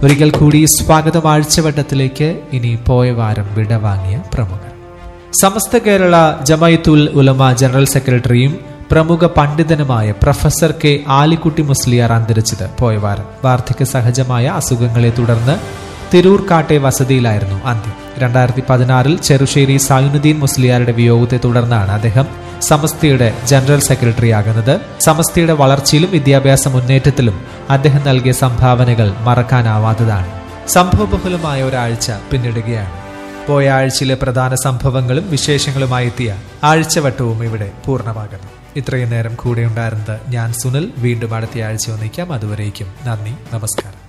ഒരിക്കൽ കൂടി സ്വാഗതം ആഴ്ചവട്ടത്തിലേക്ക് ഇനി പോയ വാരം വിടവാങ്ങിയ പ്രമുഖർ സമസ്ത കേരള ജമയത്തുൽ ഉലമ ജനറൽ സെക്രട്ടറിയും പ്രമുഖ പണ്ഡിതനുമായ പ്രൊഫസർ കെ ആലിക്കുട്ടി മുസ്ലിയാർ അന്തരിച്ചത് പോയ വാരം വാർദ്ധക്യ സഹജമായ അസുഖങ്ങളെ തുടർന്ന് തിരൂർ കാട്ടെ വസതിയിലായിരുന്നു അന്ത്യം രണ്ടായിരത്തി പതിനാറിൽ ചെറുശ്ശേരി സായുനുദ്ദീൻ മുസ്ലിയാരുടെ വിയോഗത്തെ തുടർന്നാണ് അദ്ദേഹം സമസ്തയുടെ ജനറൽ സെക്രട്ടറി ആകുന്നത് സമസ്തയുടെ വളർച്ചയിലും വിദ്യാഭ്യാസ മുന്നേറ്റത്തിലും അദ്ദേഹം നൽകിയ സംഭാവനകൾ മറക്കാനാവാത്തതാണ് സംഭവബഹുലമായ ഒരാഴ്ച പിന്നിടുകയാണ് പോയ ആഴ്ചയിലെ പ്രധാന സംഭവങ്ങളും വിശേഷങ്ങളുമായി എത്തിയ ആഴ്ചവട്ടവും ഇവിടെ പൂർണ്ണമാകുന്നു ഇത്രയും നേരം കൂടെ ഉണ്ടായിരുന്നത് ഞാൻ സുനിൽ വീണ്ടും അടുത്ത ആഴ്ച ഒന്നിക്കാം അതുവരേക്കും നന്ദി നമസ്കാരം